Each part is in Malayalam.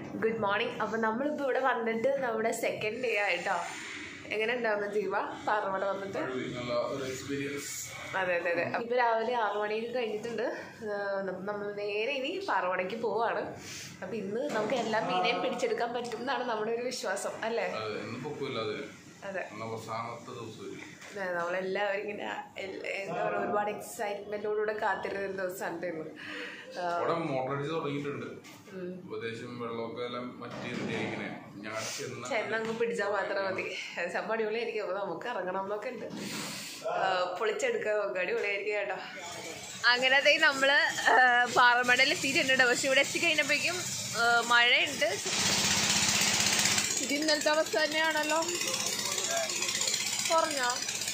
ഗുഡ് മോർണിംഗ് അപ്പോൾ നമ്മളിപ്പോൾ ഇവിടെ വന്നിട്ട് നമ്മുടെ സെക്കൻഡ് ഡേ ആയിട്ടോ എങ്ങനെ ഉണ്ടാവുന്നു ജീവ പാറമട വന്നിട്ട് നല്ല ഒരു എക്സ്പീരിയൻസ് അതെ അതെ അതെ ഇപ്പോൾ രാവിലെ ആറു മണിക്ക് കഴിഞ്ഞിട്ടുണ്ട് നമ്മൾ നേരെ ഇനി പാറമടയ്ക്ക് പോവാണ് അപ്പോൾ ഇന്ന് നമുക്ക് എല്ലാ മീനെയും പിടിച്ചെടുക്കാൻ പറ്റും എന്നാണ് നമ്മുടെ ഒരു വിശ്വാസം അല്ലേ അതെ ഇന്ന് പൊക്കില്ല അതിന് അതെ ഇന്ന് അവസാനത്തെ ദിവസം അതെ, നമ്മളെല്ലാവരും ഇങ്ങനെ എൽ- എന്താ പറയുക ഒരുപാട് എക്സൈറ്റ്മെൻറ്റോടുകൂടെ കാത്തിരുന്ന ദിവസമാണ് ഇന്ന് ആ, അവിടെ മോട്ടർ അടിച്ച് തുടങ്ങിയിട്ടുണ്ട് ഉപദേശം വെള്ളമൊക്കെ എല്ലാം മറ്റേ ഇങ്ങനെ ഞാൻ ചെന്ന ചെന്നങ്ങ് പിടിച്ചാൽ മാത്രം മതി സംഭവം അടിപൊളിയായിരിക്കും അപ്പോൾ നമുക്ക് ഇറങ്ങണം എന്നൊക്കെ ഉണ്ട് ആ, പൊളിച്ചെടുക്കാൻ നോക്കുക അടിപൊളിയായിരിക്കും കേട്ടോ അങ്ങനത്തെ നമ്മൾ പാറമടയിൽ എത്തിയിട്ടുണ്ട് കേട്ടോ പക്ഷെ ഇവിടെ എത്തിക്കഴിഞ്ഞപ്പോഴേക്കും ആ, മഴയുണ്ട് ഇത് ഇന്നലത്തെ അവസ്ഥ തന്നെയാണല്ലോ കുറഞ്ഞോ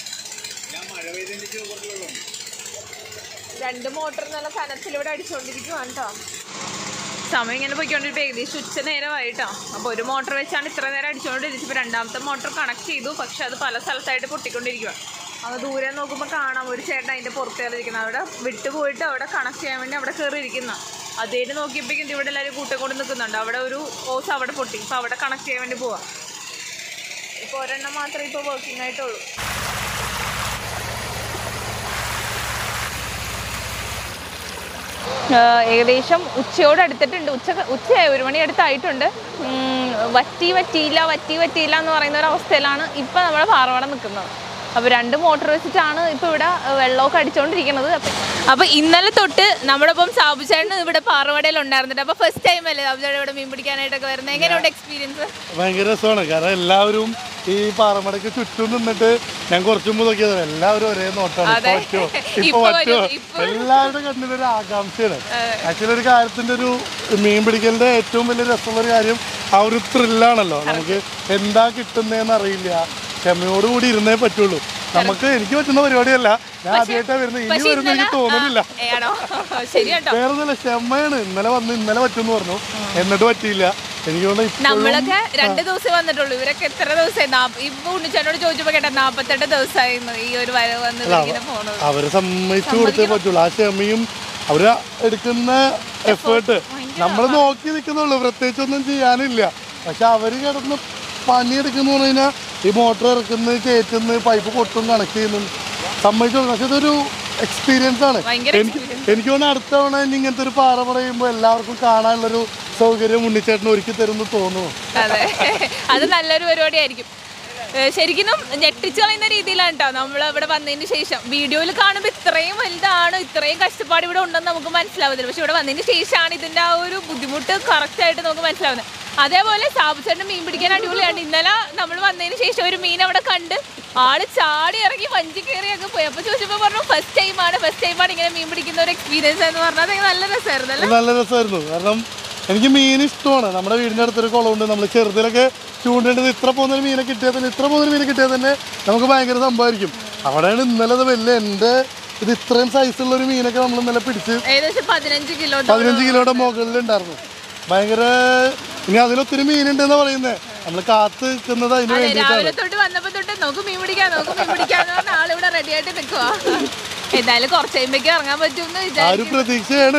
രണ്ട് മോട്ടർ നല്ല കനത്തിലൂടെ അടിച്ചുകൊണ്ടിരിക്കുവാണ് കേട്ടോ സമയം ഇങ്ങനെ പോയിക്കൊണ്ടിരിക്കും ഏകദേശം ഉച്ച നേരമായിട്ടോ അപ്പോൾ ഒരു മോട്ടർ വെച്ചാണ് ഇത്ര നേരം അടിച്ചുകൊണ്ടിരിച്ചത് ഇപ്പോൾ രണ്ടാമത്തെ മോട്ടർ കണക്ട് ചെയ്തു പക്ഷെ അത് പല സ്ഥലത്തായിട്ട് പൊട്ടിക്കൊണ്ടിരിക്കുക അപ്പോൾ ദൂരെ നോക്കുമ്പോൾ കാണാം ഒരു ചേട്ടൻ അതിൻ്റെ പുറത്ത് കയറിയിരിക്കുന്നത് അവിടെ വിട്ടു പോയിട്ട് അവിടെ കണക്ട് ചെയ്യാൻ വേണ്ടി അവിടെ കയറി ഇരിക്കുന്ന അതേന് നോക്കിയപ്പോഴേക്കും ഇവിടെ എല്ലാവരും കൂട്ടിക്കൊണ്ട് നിൽക്കുന്നുണ്ട് അവിടെ ഒരു ഓസ് അവിടെ പൊട്ടി ഇപ്പോൾ അവിടെ കണക്ട് ചെയ്യാൻ വേണ്ടി പോവാം ഇപ്പോൾ ഒരെണ്ണം മാത്രമേ ഇപ്പോൾ വർക്കിംഗ് ആയിട്ടുള്ളൂ ആഹ് ഏകദേശം ഉച്ചയോട് അടുത്തിട്ടുണ്ട് ഉച്ച ഉച്ചയായി ഒരു മണി അടുത്തായിട്ടുണ്ട് ഉം, വറ്റി വറ്റിയില്ല വറ്റി വറ്റിയില്ല എന്ന് പറയുന്ന ഒരു അവസ്ഥയിലാണ് ഇപ്പം നമ്മുടെ പാറവട നിൽക്കുന്നത് അപ്പോൾ രണ്ട് മോട്ടോർ വെച്ചിട്ടാണ് ഇപ്പോൾ ഇവിടെ വെള്ളമൊക്കെ അടിച്ചുകൊണ്ടിരിക്കുന്നത് അപ്പോൾ ഇന്നലെ തൊട്ട് നമ്മുടെ ഒപ്പം സാബുചേട്ടൻ ഇവിടെ പാറവടയിൽ ഉണ്ടായിരുന്നിട്ട് അപ്പോൾ ഫസ്റ്റ് ടൈം അല്ലേ സാബുചേട്ടൻ ഇവിടെ മീൻ പിടിക്കാനായിട്ടൊക്കെ വരുന്നത് എങ്ങനെയുണ്ട് എക്സ്പീരിയൻസ് ഭയങ്കര രസമാണ് കാരണം എല്ലാവരും ഈ പാറമടയ്ക്ക് ചുറ്റും നിന്നിട്ട് ഞാൻ കുറച്ചു മുമ്പ് നോക്കിയത് എല്ലാവരും ഒരേ നോട്ടാണ് ഇപ്പൊ അതെ. പറ്റുമോ ഇപ്പൊ ഇപ്പൊ പറ്റുമോ വരും, ഇപ്പൊ വരും. എല്ലാവരുടെ കണ്ണിലൊരു ആകാംക്ഷയാണ് ആക്ച്വലി ഒരു കാര്യത്തിന്റെ ഒരു മീൻ പിടിക്കലിന്റെ ഏറ്റവും വലിയ രസമുള്ള ഒരു കാര്യം ആ ഒരു ത്രില്ലാണല്ലോ നമുക്ക് എന്താ കിട്ടുന്നതെന്ന് അറിയില്ല ക്ഷമയോടുകൂടി ഇരുന്നേ പറ്റുള്ളൂ നമുക്ക് എനിക്ക് പറ്റുന്ന പരിപാടിയല്ല ഞാൻ ആദ്യമായിട്ടാണ് വരുന്നത് ഇനി പക്ഷേ വരുന്ന എനിക്ക് ഇന്നലെ- തോന്നുന്നില്ല ആ, ആണോ ശരി കേട്ടോ വേറെ ഒന്നുമില്ല ക്ഷമയാണ് ഇന്നലെ വന്ന് ഇന്നലെ പറ്റുമെന്ന് പറഞ്ഞു എന്നിട്ട് പറ്റിയില്ല എനിക്ക് തോന്നുന്നു ഇപ്പോഴും നമ്മളൊക്കെ രണ്ട് ദിവസം വന്നിട്ടുള്ളൂ ഇവരൊക്കെ എത്ര ദിവസമായി നാപ്പ- ഇപ്പൊ ഉണ്ണിച്ചേട്ടനോട് ചോദിച്ചപ്പോ കേട്ടോ നാപ്പത്തെട്ട് ദിവസമായിരുന്നു ഈ ഒരു വരവ് വന്ന് ഇങ്ങനെ പോണത് അവരെ സമ്മതിച്ചു കൊടുത്തേ പറ്റുള്ളൂ ആ ക്ഷമയും അവര് എടുക്കുന്ന എഫേർട്ട് നമ്മൾ നോക്കി നിൽക്കുന്നുള്ളൂ പ്രത്യേകിച്ച് ഒന്നും ചെയ്യാനില്ല പക്ഷെ അവര് കിടന്ന് പണിയെടുക്കുന്ന പറഞ്ഞു കഴിഞ്ഞാൽ ഈ മോട്ടർ ഇറക്കുന്നു കയറ്റുന്നു പൈപ്പ് പൊട്ടും കണക്ട് ചെയ്യുന്നു സമ്മതിച്ചു കൊടുക്കും പക്ഷെ ഇതൊരു എക്സ്പീരിയൻസ് ആണ് ഭയങ്കര എനിക്ക് എനിക്ക് തോന്നുന്നു അടുത്ത തവണ ഇനി ഇങ്ങനത്തെ ഒരു പാറ പറയുമ്പോൾ എല്ലാവർക്കും കാണാനുള്ളൊരു സൗകര്യം ഉണ്ണിച്ചേട്ടൻ ഒരുക്കി തരുമെന്ന് തോന്നുന്നു അതെ അത് നല്ലൊരു പരിപാടിയായിരിക്കും ഏഹ് ശരിക്കും ഞെട്ടിച്ചു കളയുന്ന രീതിയിലാണ് കേട്ടോ നമ്മൾ ഇവിടെ വന്നതിന് ശേഷം വീഡിയോയിൽ കാണുമ്പോൾ ഇത്രയും വലുതാണ് ഇത്രയും കഷ്ടപ്പാട് ഇവിടെ ഉണ്ടെന്ന് നമുക്ക് മനസ്സിലാവുന്നില്ല പക്ഷെ ഇവിടെ വന്നതിന് ശേഷമാണ് ഇതിൻ്റെ ആ ഒരു ബുദ്ധിമുട്ട് കറക്റ്റായിട്ട് നമുക്ക് മനസ്സിലാവുന്നത് അതേപോലെ സാബുച്ചേട്ടൻ മീൻ പിടിക്കാൻ അടിപൊളിയാണ് ഇന്നലെ നമ്മൾ വന്നതിന് ശേഷം ഒരു മീൻ അവിടെ കണ്ട് ആള് ചാടി ഇറങ്ങി വഞ്ചി കയറിയൊക്കെ പോയി അപ്പോൾ ചോദിച്ചപ്പോൾ പറഞ്ഞു ഫസ്റ്റ് ടൈമാണ് ഫസ്റ്റ് ടൈമാണ് ഇങ്ങനെ മീൻ പിടിക്കുന്ന ഒരു എക്സ്പീരിയൻസ് എന്ന് പറഞ്ഞാൽ അത് നല്ല രസമായിരുന്നു അല്ലേ അത് നല്ല രസമായിരുന്നു കാരണം എനിക്ക് മീൻ ഇഷ്ടമാണ് നമ്മുടെ വീടിൻ്റെ അടുത്തൊരു കുളമുണ്ട് നമ്മൾ ചെറുതിലൊക്കെ ചൂണ്ടേണ്ടത് ഇത്ര പോകുന്ന മീനെ കിട്ടിയാൽ തന്നെ ഇത്ര പോകുന്ന മീനെ കിട്ടിയാൽ തന്നെ നമുക്ക് ഭയങ്കര സംഭവമായിരിക്കും അവിടെയാണ് ഇന്നലെ അത് വലിയ എൻ്റെ ഇത് ഇത്രയും സൈസുള്ള ഒരു മീനൊക്കെ നമ്മൾ ഇന്നലെ പിടിച്ച് ഏകദേശം പതിനഞ്ച് കിലോ പതിനഞ്ച് കിലോയുടെ മുകളിലുണ്ടായിരുന്നു ഭയങ്കര ഇനി അതിലൊത്തിരി മീനുണ്ടെന്ന് പറയുന്നത് നമ്മൾ കാത്ത് നിൽക്കുന്നത് അതിന് അതെ വേണ്ടിയിട്ടാണ് രാവിലെ തൊട്ട് വന്നപ്പോ തൊട്ട് നമുക്ക് മീൻ പിടിക്കാം നമുക്ക് മീൻ പിടിക്കാന്ന് പറഞ്ഞ ആളിവിടെ റെഡി ആയിട്ട് നിൽക്കുവാ എന്തായാലും കുറച്ച് കഴിയുമ്പോഴേക്കും ഇറങ്ങാൻ പറ്റുമെന്ന് ആ ഒരു വിചാരിക്കും പ്രതീക്ഷയാണ്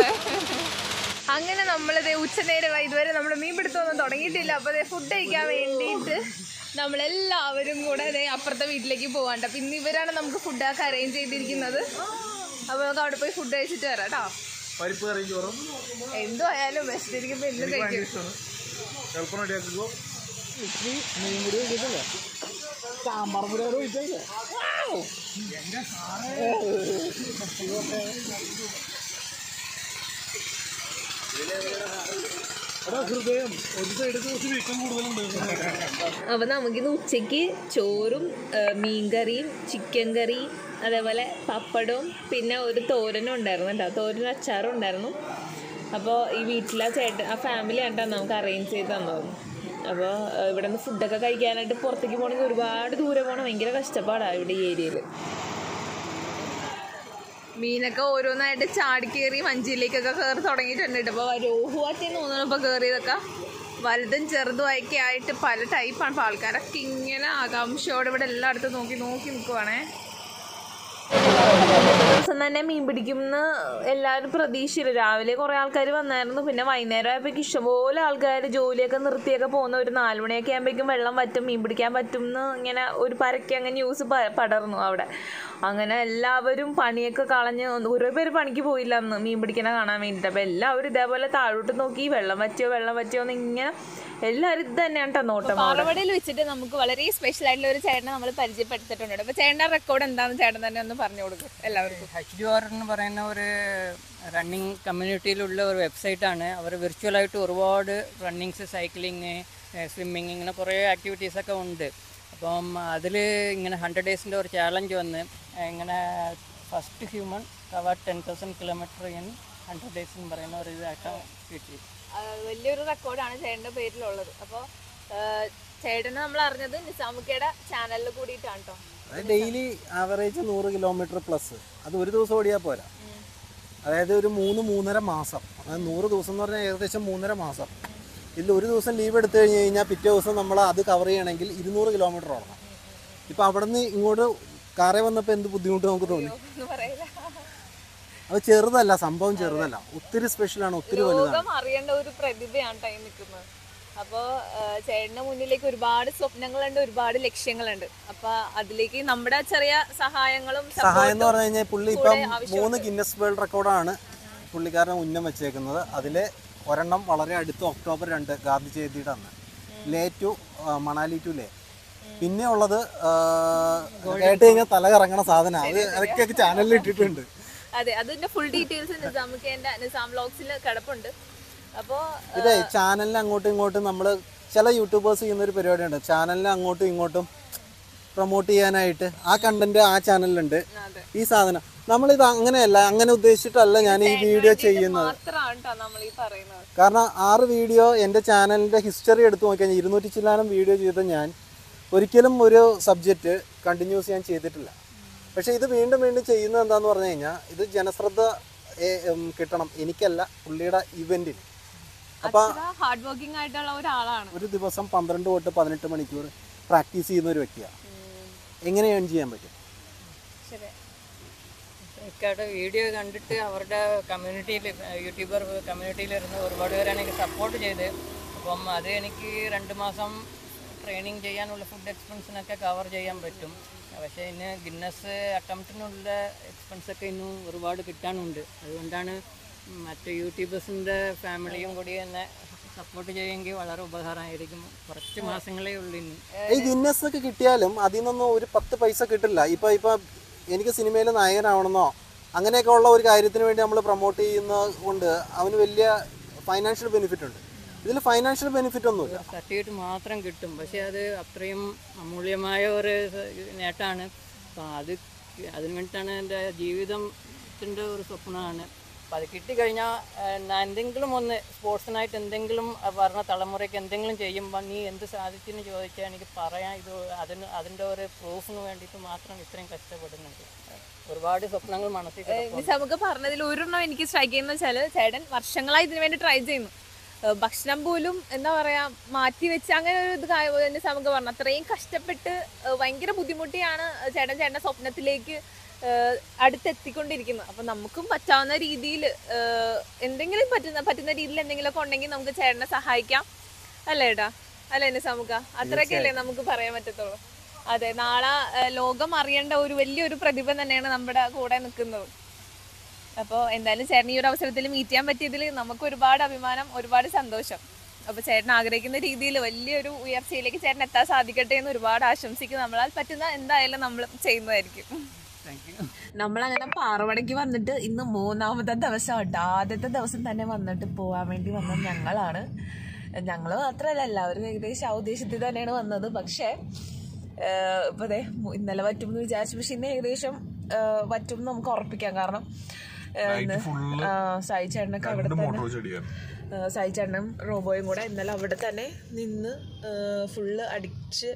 അങ്ങനെ നമ്മളിത് ഉച്ചനേരമായി ഇതുവരെ നമ്മൾ മീൻ പിടുത്തമൊന്നും തുടങ്ങിയിട്ടില്ല അപ്പോൾ ഫുഡ് കഴിക്കാൻ വേണ്ടിയിട്ട് നമ്മളെല്ലാവരും കൂടെ ദേ അപ്പുറത്തെ വീട്ടിലേക്ക് പോകാണ്ട് അപ്പം ഇന്ന് ഇവരാണ് നമുക്ക് ഫുഡൊക്കെ അറേഞ്ച് ചെയ്തിരിക്കുന്നത് അപ്പോൾ നമുക്ക് അവിടെ പോയി ഫുഡ് കഴിച്ചിട്ട് വരാം കേട്ടോ പരിപ്പ് കറിയും ചോറും എന്തോ ആയാലും വിശന്നിരിക്കുമ്പോൾ എന്തും കഴിക്കും എളുപ്പം റെഡിയാക്കുമ്പോൾ മീൻ കൂടി വെച്ചിട്ടില്ല സാമ്പാർ കൂടി അവിടെ ഒഴിച്ചല്ലേ ഹൃദയം ഒരു സൈഡ് കുറച്ച് വീക്കം കൂടുതലുണ്ട് അപ്പോൾ നമുക്കിന്ന് ഉച്ചയ്ക്ക് ചോറും മീൻകറിയും ചിക്കൻ കറി അതേപോലെ പപ്പടവും പിന്നെ ഒരു തോരനും ഉണ്ടായിരുന്നു കേട്ടോ തോരനും അച്ചാറും ഉണ്ടായിരുന്നു അപ്പോൾ ഈ വീട്ടിലെ ചേട്ടൻ ആ ഫാമിലി ആയിട്ടാണ് നമുക്ക് അറേഞ്ച് ചെയ്ത് തന്നത് അപ്പോൾ ഇവിടെ നിന്ന് ഫുഡൊക്കെ കഴിക്കാനായിട്ട് പുറത്തേക്ക് പോകണമെങ്കിൽ ഒരുപാട് ദൂരെ പോകണം ഭയങ്കര കഷ്ടപ്പാടാണ് ഇവിടെ ഈ ഏരിയയിൽ മീനൊക്കെ ഓരോന്നായിട്ട് ചാടിക്കേറി വഞ്ചിയിലേക്കൊക്കെ കയറി തുടങ്ങിയിട്ടുണ്ട് കേട്ടോ അപ്പോൾ രോഹുവാറ്റെന്ന് തോന്നുന്നു ഇപ്പോൾ കയറിയതൊക്കെ വലുതും ചെറുതുമൊക്കെ ആയിട്ട് പല ടൈപ്പാണ് അപ്പോൾ ആൾക്കാരൊക്കെ ഇങ്ങനെ ആകാംക്ഷയോടെ ഇവിടെ എല്ലായിടത്തും നോക്കി നോക്കി നിൽക്കുവാണേ ദിവസം തന്നെ മീൻ പിടിക്കുമെന്ന് എല്ലാവരും പ്രതീക്ഷിച്ചില്ല രാവിലെ കുറേ ആൾക്കാർ വന്നായിരുന്നു പിന്നെ വൈകുന്നേരം ആയപ്പോഴേക്കും ഇഷ്ടംപോലെ ആൾക്കാർ ജോലിയൊക്കെ നിർത്തിയൊക്കെ പോകുന്ന ഒരു നാല് മണിയൊക്കെ ആകുമ്പോഴേക്കും വെള്ളം വറ്റും മീൻ പിടിക്കാൻ പറ്റും എന്ന് ഇങ്ങനെ ഒരു പരക്കെ അങ്ങനെ ന്യൂസ് പടർന്നു അവിടെ അങ്ങനെ എല്ലാവരും പണിയൊക്കെ കളഞ്ഞ് ഓരോ പേര് പണിക്ക് പോയില്ല അന്ന് മീൻ പിടിക്കണ കാണാൻ വേണ്ടിയിട്ട് അപ്പോൾ എല്ലാവരും ഇതേപോലെ താഴോട്ട് നോക്കി വെള്ളം വറ്റിയോ വെള്ളം വറ്റിയോ എന്ന് ഇങ്ങനെ എല്ലാവരും ഇത് തന്നെയാണ് കേട്ടോ നോട്ടം പാറവടയിൽ വെച്ചിട്ട് നമുക്ക് വളരെ സ്പെഷ്യൽ ആയിട്ടുള്ള ഒരു ചേട്ടനെ നമ്മൾ പരിചയപ്പെടുത്തിയിട്ടുണ്ട് അപ്പൊ ചേട്ടൻ്റെ റെക്കോർഡ് എന്താണെന്ന് ചേട്ടൻ തന്നെ ഒന്ന് പറഞ്ഞു കൊടുക്കും എല്ലാവർക്കും എച്ച് ഡി ആർ എന്ന് പറയുന്ന ഒരു റണ്ണിങ് കമ്മ്യൂണിറ്റിയിലുള്ള ഒരു വെബ്സൈറ്റാണ് അവർ വിർച്വലായിട്ട് ഒരുപാട് റണ്ണിങ്സ് സൈക്ലിങ് സ്വിമ്മിങ് ഇങ്ങനെ കുറേ ആക്ടിവിറ്റീസൊക്കെ ഉണ്ട് അപ്പം അതിൽ ഇങ്ങനെ ഹൺഡ്രഡ് ഡേയ്സിൻ്റെ ഒരു ചാലഞ്ച് വന്ന് ഏഹ് ഇങ്ങനെ first human cover ten thousand kilometre in hundred days എന്ന് പറയുന്ന ഒരു ഇതായിട്ട് കിട്ടി ആ, വലിയൊരു റെക്കോർഡാണ് ചേട്ടൻ്റെ പേരിലുള്ളത് അപ്പോൾ ചേട്ടനെ നമ്മൾ അറിഞ്ഞത് നിസാമുക്കയുടെ ചാനലിൽ കൂടിയിട്ടാണ് കേട്ടോ അത് ഡെയിലി ആവറേജ് നൂറ് കിലോമീറ്റർ പ്ലസ് അത് ഒരു ദിവസം ഓടിയാൽ പോരാ അതായത് ഒരു മൂന്ന് മൂന്നര മാസം അതായത് നൂറ് ദിവസം എന്ന് പറഞ്ഞാൽ ഏകദേശം മൂന്നര മാസം ഇതിൽ ഒരു ദിവസം ലീവ് എടുത്തു കഴിഞ്ഞ് കഴിഞ്ഞാൽ പിറ്റേ ദിവസം നമ്മൾ അത് കവർ ചെയ്യണമെങ്കിൽ ഇരുന്നൂറ് കിലോമീറ്റർ ഓടണം ഇപ്പം അവിടെ നിന്ന് ഇങ്ങോട്ട് കാറേ വന്നപ്പോൾ എന്ത് ബുദ്ധിമുട്ട് നമുക്ക് തോന്നി എന്ന് പറയില്ല അത് ചെറുതല്ല സംഭവം ചെറുതല്ല ഒത്തിരി സ്പെഷ്യലാണ് ഒത്തിരി വലുതാണ് ലോകം അറിയേണ്ട ഒരു പ്രതിഭയാണ് ടൈം നിൽക്കുന്നത് അപ്പോൾ ചേട്ടൻ്റെ മുന്നിലേക്ക് ഒരുപാട് സ്വപ്നങ്ങളുണ്ട് ഒരുപാട് ലക്ഷ്യങ്ങളുണ്ട് അപ്പോൾ അതിലേക്ക് നമ്മുടെ ചെറിയ സഹായങ്ങളും സഹായം എന്ന് support ഉം പറഞ്ഞു കഴിഞ്ഞാൽ പുള്ളി ഇപ്പം കൂടെ ആവശ്യമുണ്ട്. മൂന്ന് ഗിന്നസ് വേൾഡ് റെക്കോർഡാണ് പുള്ളിക്കാരൻ ഉന്നം വെച്ചേക്കുന്നത് അതിൽ ഒരെണ്ണം വളരെ അടുത്ത് ഒക്ടോബർ രണ്ട് ഗാന്ധി ജയന്തിയുടെ അന്ന് ലേ ടു മണാലി ടു ലേ പിന്നെ ഉള്ളത് ആ, കേട്ട് കഴിഞ്ഞാൽ തല കറങ്ങണ സാധനം അത് അതൊക്കെ ചാനലിൽ ഇട്ടിട്ടുണ്ട് അതെ അതിന്റെ ഫുൾ ഡീറ്റെയിൽസ് നിസാമുക്കേന്റെ നിസാം വ്ലോഗ്സിൽ കിടപ്പുണ്ട് അപ്പോൾ ഇതേ ചാനലിന് അങ്ങോട്ടും ഇങ്ങോട്ടും നമ്മൾ ചില യൂട്യൂബേഴ്സ് ചെയ്യുന്ന ഒരു പരിപാടിയുണ്ട് ചാനലിനെ അങ്ങോട്ടും ഇങ്ങോട്ടും പ്രൊമോട്ട് ചെയ്യാനായിട്ട് ആ കണ്ടന്റ് ആ ചാനലിലുണ്ട് ഈ സാധനം നമ്മളിത് അങ്ങനെയല്ല അങ്ങനെ ഉദ്ദേശിച്ചിട്ടല്ല ഞാൻ ഈ വീഡിയോ ചെയ്യുന്നത് മാത്രമാണ് കേട്ടോ നമ്മൾ ഈ പറയുന്നത് കാരണം ആറ് വീഡിയോ എൻ്റെ ചാനലിൻ്റെ ഹിസ്റ്ററി എടുത്ത് നോക്കിയാൽ ഇരുന്നൂറ്റി ചില്ലാനം വീഡിയോ ചെയ്ത ഞാൻ ഒരിക്കലും ഒരു സബ്ജക്റ്റ് കണ്ടിന്യൂസ് ചെയ്യാൻ ചെയ്തിട്ടില്ല പക്ഷേ ഇത് വീണ്ടും വീണ്ടും ചെയ്യുന്നത് എന്താന്ന് പറഞ്ഞു കഴിഞ്ഞാൽ ഇത് ജനശ്രദ്ധ ഏ, ഉം, കിട്ടണം എനിക്കല്ല പുള്ളിയുടെ ഇവൻറ്റിന് അപ്പോൾ ഹാർഡ് വർക്കിംഗ് ആയിട്ടുള്ള ഒരാളാണ് ഒരു ദിവസം പന്ത്രണ്ട് തൊട്ട് പതിനെട്ട് മണിക്കൂർ പ്രാക്ടീസ് ചെയ്യുന്ന ഒരു വ്യക്തിയാണ് എങ്ങനെ ഏൺ ചെയ്യാൻ പറ്റും ശരി ഇക്കയുടെ വീഡിയോ കണ്ടിട്ട് അവരുടെ കമ്മ്യൂണിറ്റിയിൽ യൂട്യൂബർ കമ്മ്യൂണിറ്റിയിലിരുന്ന് ഒരുപാട് പേരാണ് എനിക്ക് സപ്പോർട്ട് ചെയ്ത് അപ്പം അത് എനിക്ക് രണ്ട് മാസം ട്രെയിനിങ് ചെയ്യാനുള്ള ഫുഡ് എക്സ്പെൻസിനൊക്കെ കവർ ചെയ്യാൻ പറ്റും പക്ഷേ ഇന്ന് ഗിന്നസ് അറ്റംപ്റ്റിനുള്ള എക്സ്പെൻസൊക്കെ ഇന്നും ഒരുപാട് കിട്ടാനുണ്ട് അതുകൊണ്ടാണ് മറ്റ് യൂട്യൂബേഴ്സിൻ്റെ ഫാമിലിയും കൂടി എന്നെ സപ്പോർട്ട് ചെയ്യുമെങ്കിൽ വളരെ ഉപകാരമായിരിക്കും കുറച്ച് മാസങ്ങളേ ഉള്ളൂ ഇനി ഈ ഗിന്നസ് ഒക്കെ കിട്ടിയാലും അതിൽ നിന്നൊന്നും ഒരു പത്ത് പൈസ കിട്ടില്ല ഇപ്പൊ ഇപ്പൊ എനിക്ക് സിനിമയിൽ നായകനാവണമെന്നോ അങ്ങനെയൊക്കെ ഉള്ള ഒരു കാര്യത്തിന് വേണ്ടി നമ്മൾ പ്രൊമോട്ട് ചെയ്യുന്ന കൊണ്ട് അവന് വലിയ ഫൈനാൻഷ്യൽ ബെനിഫിറ്റ് ഉണ്ട് ഇതിൽ ഫൈനാൻഷ്യൽ ബെനിഫിറ്റ് ഒന്നുമില്ല സർട്ടിഫിക്കറ്റ് മാത്രം കിട്ടും പക്ഷേ അത് അത്രയും അമൂല്യമായ ഒരു നേട്ടമാണ് അപ്പം അത് അതിന് വേണ്ടിയിട്ടാണ് എൻ്റെ ജീവിതത്തിൻ്റെ ഒരു സ്വപ്നമാണ് അപ്പം അത് കിട്ടിക്കഴിഞ്ഞാൽ ഞാൻ എന്തെങ്കിലും ഒന്ന് സ്പോർട്സിനായിട്ട് എന്തെങ്കിലും പറഞ്ഞ തലമുറയ്ക്ക് എന്തെങ്കിലും ചെയ്യുമ്പോൾ നീ എന്ത് സാധിച്ചെന്ന് ചോദിച്ചാൽ എനിക്ക് പറയാൻ ഇത് അതിന് അതിൻ്റെ ഒരു പ്രൂഫിന് വേണ്ടിയിട്ട് മാത്രം ഇത്രയും കഷ്ടപ്പെടുന്നുണ്ട് ഒരുപാട് സ്വപ്നങ്ങൾ മനസ്സിൽ കിടപ്പുണ്ട്. നിസാമുക്ക് പറഞ്ഞതിൽ ഒരെണ്ണം എനിക്ക് സ്ട്രൈക്ക് ചെയ്യുന്ന വെച്ചാൽ ചേട്ടൻ വർഷങ്ങളായി ഇതിനു വേണ്ടി ട്രൈ ചെയ്യുന്നു ഏഹ് ഭക്ഷണം പോലും എന്താ പറയാ മാറ്റി വെച്ച് അങ്ങനെ ഒരു ഇത് കാര്യം നിസാമുക്ക് പറഞ്ഞു അത്രയും കഷ്ടപ്പെട്ട് ഏഹ് ഭയങ്കര ബുദ്ധിമുട്ടിയാണ് ചേട്ടൻ ചേട്ടൻ്റെ സ്വപ്നത്തിലേക്ക് ഏഹ് അടുത്തെത്തിക്കൊണ്ടിരിക്കുന്നത് അപ്പം നമുക്കും പറ്റാവുന്ന രീതിയിൽ എന്തെങ്കിലും പറ്റുന്ന പറ്റുന്ന രീതിയിൽ എന്തെങ്കിലുമൊക്കെ ഉണ്ടെങ്കിൽ നമുക്ക് ചേട്ടനെ സഹായിക്കാം അല്ലേ ഏട്ടാ അല്ലേ നിസാമുക്ക അത്രയൊക്കെയല്ലേ നമുക്ക് പറയാൻ പറ്റത്തുള്ളൂ അതെ നാളെ ഏഹ് ലോകം അറിയേണ്ട ഒരു വലിയൊരു പ്രതിഭ തന്നെയാണ് നമ്മുടെ കൂടെ നിൽക്കുന്നത് അപ്പോൾ എന്തായാലും ചേട്ടൻ ഈ ഒരു അവസരത്തിൽ മീറ്റ് ചെയ്യാൻ പറ്റിയതിൽ നമുക്ക് ഒരുപാട് അഭിമാനം ഒരുപാട് സന്തോഷം അപ്പോൾ ചേട്ടൻ ആഗ്രഹിക്കുന്ന രീതിയിൽ വലിയൊരു ഉയർച്ചയിലേക്ക് ചേട്ടൻ എത്താൻ സാധിക്കട്ടെ എന്ന് ഒരുപാട് ആശംസിക്കുന്നു നമ്മളാൽ പറ്റുന്ന എന്തായാലും നമ്മൾ ചെയ്യുന്നതായിരിക്കും താങ്ക് യു നമ്മളങ്ങനെ പാറവടയ്ക്ക് വന്നിട്ട് ഇന്ന് മൂന്നാമത്തെ ദിവസം കേട്ടോ ആദ്യത്തെ ദിവസം തന്നെ വന്നിട്ട് പോകാൻ വേണ്ടി വന്ന ഞങ്ങളാണ് ഞങ്ങൾ മാത്രമല്ല എല്ലാവരും ഏകദേശം ആ ഉദ്ദേശത്തിൽ തന്നെയാണ് വന്നത് പക്ഷേ ഏഹ് ഇപ്പൊ ദേ മു- ഇന്നലെ പറ്റും എന്ന് വിചാരിച്ചു പക്ഷെ ഇന്ന് ഏകദേശം ഏഹ് പറ്റും എന്ന് നമുക്ക് ഉറപ്പിക്കാം കാരണം ഏഹ് ഇന്ന് ആ, സായി ചേട്ടനൊക്കെ അവിടെ തന്നെ ഏഹ് സായി ചേട്ടനും റോബോയും കൂടെ ഇന്നലെ അവിടെ തന്നെ നിന്ന് ഫുള്ള് അടിച്ച്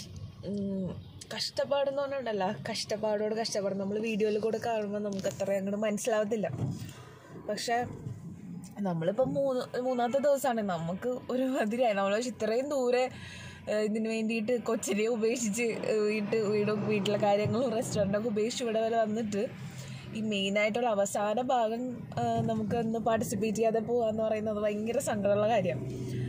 ഉം, കഷ്ടപ്പാടെന്ന് പറഞ്ഞിട്ടുണ്ടല്ലോ കഷ്ടപ്പാടോട് കഷ്ടപ്പാട് നമ്മൾ വീഡിയോയിൽ കൂടെ കാണുമ്പോൾ നമുക്ക് അത്ര അങ്ങോട്ട് മനസ്സിലാവത്തില്ല പക്ഷേ നമ്മളിപ്പോൾ മൂന്ന് മൂന്നാമത്തെ ദിവസമാണ് നമുക്ക് ഒരു മതിരായി നമ്മൾ പക്ഷെ ഇത്രയും ദൂരെ ഏഹ് ഇതിന് വേണ്ടിയിട്ട് കൊച്ചിനെ ഉപേക്ഷിച്ച് ഏഹ് വീട്ട് വീടും വീട്ടിലെ കാര്യങ്ങളും റെസ്റ്റോറൻറ്റൊക്കെ ഉപേക്ഷിച്ച് ഇവിടെ വരെ വന്നിട്ട് ഈ മെയിനായിട്ടുള്ള അവസാന ഭാഗം ആ, നമുക്കൊന്ന് പാർട്ടിസിപ്പേറ്റ് ചെയ്യാതെ പോകാന്ന് പറയുന്നത് ഭയങ്കര സങ്കടമുള്ള കാര്യമാണ്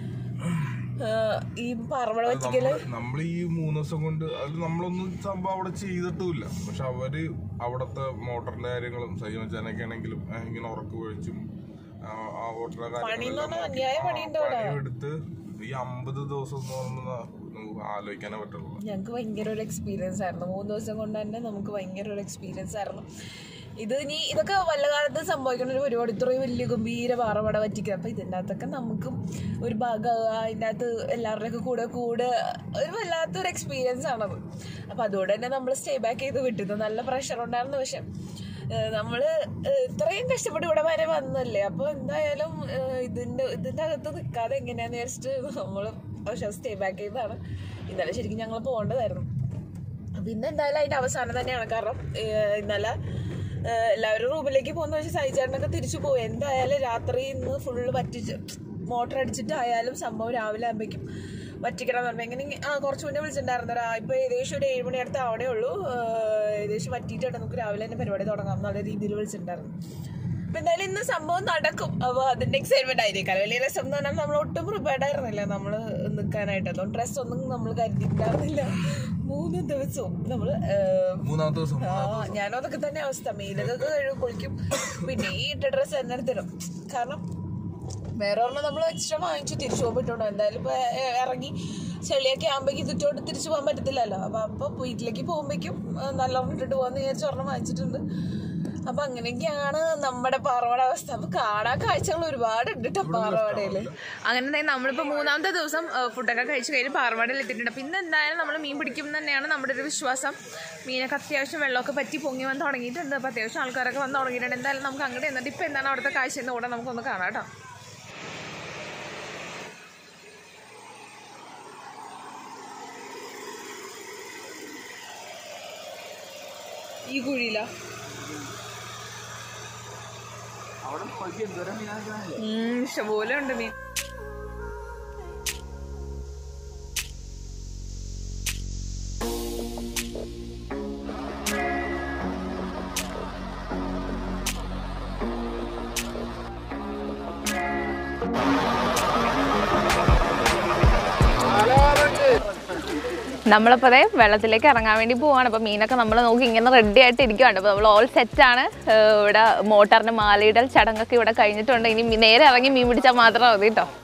ഈ പറവട വറ്റിക്കല് നമ്മൾ ഈ മൂന്ന് ദിവസം കൊണ്ട് അത് നമ്മളൊന്നും സംഭവം അവിടെ ചെയ്തിട്ടുമില്ല പക്ഷെ അവര് അവിടുത്തെ മോട്ടറിന്റെ കാര്യങ്ങളും സൈവച്ചാനൊക്കെ ആണെങ്കിലും ആ, ഇങ്ങനെ ഉറക്കു കഴിച്ചും ആ ഓട്ടറിന്റെ കാര്യങ്ങളെല്ലാം അന്യായ പണിയുണ്ട് അവിടെ. എടുത്ത് ഈ അമ്പത് ദിവസം എന്ന് പറഞ്ഞാൽ നമുക്ക് ആലോചിക്കാനേ പറ്റുള്ളൂ ഞങ്ങൾക്ക് ഭയങ്കര ഒരു എക്സ്പീരിയൻസ് ആയിരുന്നു മൂന്ന് ദിവസം കൊണ്ട് തന്നെ നമുക്ക് ഭയങ്കര ഒരു എക്സ്പീരിയൻസ് ആയിരുന്നു ഇത് ഇനി ഇതൊക്കെ വല്ല കാലത്ത് സംഭവിക്കുന്ന ഒരു പരിപാടി ഇത്രയും വലിയ ഗംഭീര പാറപട പറ്റിക്കുക അപ്പം ഇതിൻ്റെ അകത്തൊക്കെ നമുക്കും ഒരു ഭാഗം അതിൻ്റെ അകത്ത് എല്ലാവരുടെയൊക്കെ കൂടെ കൂടെ ഒരു വല്ലാത്തൊരു എക്സ്പീരിയൻസ് ആണത് അപ്പം അതുകൊണ്ട് തന്നെ നമ്മൾ സ്റ്റേ ബാക്ക് ചെയ്ത് വിട്ടിരുന്നു നല്ല പ്രഷർ ഉണ്ടായിരുന്നു പക്ഷെ നമ്മൾ ഇത്രയും കഷ്ടപ്പെട്ട് ഇവിടെ വരെ വന്നല്ലേ അപ്പോൾ എന്തായാലും ഏഹ്, ഇതിൻ്റെ ഇതിൻ്റെ അകത്ത് നിൽക്കാതെ എങ്ങനെയാന്ന് വിചാരിച്ചിട്ട് നമ്മൾ പക്ഷെ സ്റ്റേ ബാക്ക് ചെയ്തതാണ് ഇന്നലെ ശരിക്കും ഞങ്ങൾ പോകേണ്ടതായിരുന്നു അപ്പൊ ഇന്ന് എന്തായാലും അതിന്റെ അവസാനം തന്നെയാണ് കാരണം ഏഹ്, ഇന്നലെ ഏഹ്, എല്ലാവരും റൂമിലേക്ക് പോകുന്ന പക്ഷേ സൈചേട്ടനൊക്കെ തിരിച്ചു പോയി എന്തായാലും രാത്രി ഇന്ന് ഫുള്ള് പറ്റിച്ച് മോട്ടർ അടിച്ചിട്ടായാലും സംഭവം രാവിലെ ആകുമ്പോഴേക്കും വറ്റിക്കണം എന്ന് പറഞ്ഞു എങ്ങനെ ആ കുറച്ച് മുന്നേ വിളിച്ചിട്ടുണ്ടായിരുന്നു ഒരു ആ- ഇപ്പൊ ഏകദേശം ഒരു ഏഴ് മണി അടുത്ത് ആവണേ ഉള്ളൂ ഏഹ്, ഏകദേശം വറ്റിയിട്ടുണ്ട് നമുക്ക് രാവിലെ തന്നെ പരിപാടി തുടങ്ങാം എന്നുള്ള രീതിയിൽ വിളിച്ചിട്ടുണ്ടായിരുന്നു അപ്പൊ എന്തായാലും ഇന്ന് സംഭവം നടക്കും അപ്പൊ അതിന്റെ എക്സൈറ്റ്മെന്റ് ആയിരിക്കും വലിയ രസം എന്ന് പറഞ്ഞാൽ നമ്മൾ ഒട്ടും പ്രിപ്പയർഡ് ആയിരുന്നില്ല നമ്മള് നിൽക്കാനായിട്ട് അതുകൊണ്ട് ഡ്രസ് ഒന്നും നമ്മൾ കരുതിയിട്ടുണ്ടായിരുന്നില്ല മൂന്ന് ദിവസവും നമ്മള് ഏഹ്, മൂന്നാമത്തെ ദിവസം ആ ഞാനും അതൊക്കെ തന്നെ അവസ്ഥ മെയിലൊക്കെ കഴുകും കുളിക്കും പിന്നെ ഈ ഇട്ട ഡ്രസ്സ് തന്നെ എടുത്തിടും കാരണം വേറെ ഒരെണ്ണം നമ്മൾ എക്സ്ട്രാ വാങ്ങിച്ചു തിരിച്ചു പോകാൻ പറ്റുള്ളൂ എന്തായാലും ഇപ്പൊ ഏ- ഇറങ്ങി ചെളിയൊക്കെ ആകുമ്പോഴേക്കും ഇതിട്ടോട്ട് തിരിച്ചു പോകാൻ പറ്റത്തില്ലല്ലോ അപ്പൊ അപ്പൊ വീട്ടിലേക്ക് പോകുമ്പോഴേക്കും നല്ലോണം ഇട്ടിട്ട് പോകാന്ന് വിചാരിച്ച ഒരെണ്ണം വാങ്ങിച്ചിട്ടുണ്ട് അപ്പൊ അങ്ങനെയൊക്കെയാണ് നമ്മുടെ പാറവാട അവസ്ഥ അപ്പൊ കാണാൻ കാഴ്ചകൾ ഒരുപാട് ഉണ്ട് കേട്ടോ പാറവാടയില് അങ്ങനെ തന്നെ നമ്മളിപ്പോ മൂന്നാമത്തെ ദിവസം ഏഹ്, ഫുഡൊക്കെ കഴിച്ച് കഴിഞ്ഞ് പാറവാടയിൽ എത്തിയിട്ടുണ്ട് അപ്പൊ ഇന്ന് എന്തായാലും നമ്മൾ മീൻ പിടിക്കും എന്ന് തന്നെയാണ് നമ്മുടെ ഒരു വിശ്വാസം മീനൊക്കെ അത്യാവശ്യം വെള്ളമൊക്കെ പറ്റി പൊങ്ങി വന്ന് തുടങ്ങിയിട്ടുണ്ട് അപ്പൊ അത്യാവശ്യം ആൾക്കാരൊക്കെ വന്ന് തുടങ്ങിയിട്ടുണ്ട് എന്തായാലും നമുക്ക് അങ്ങോട്ട് എന്നിട്ട് ഇപ്പൊ എന്താണ് അവിടുത്തെ കാഴ്ച എന്ന് കൂടെ നമുക്കൊന്ന് കാണാം കേട്ടോ ഈ കുഴിയിലാ ഉം, ഇഷ്ടംപോലെ ഉണ്ട് മീൻ നമ്മളപ്പോൾ അതെ വെള്ളത്തിലേക്ക് ഇറങ്ങാൻ വേണ്ടി പോവാണ് അപ്പോൾ മീനൊക്കെ നമ്മൾ നോക്കി ഇങ്ങനെ റെഡി ആയിട്ട് ഇരിക്കുകയാണ് അപ്പോൾ നമ്മൾ ഓൾ സെറ്റാണ് ഇവിടെ മോട്ടറിൻ്റെ മാലയിടൽ ചടങ്ങൊക്കെ ഇവിടെ കഴിഞ്ഞിട്ടുണ്ട് ഇനി മീ- നേരെ ഇറങ്ങി മീൻ പിടിച്ചാൽ മാത്രം മതി കേട്ടോ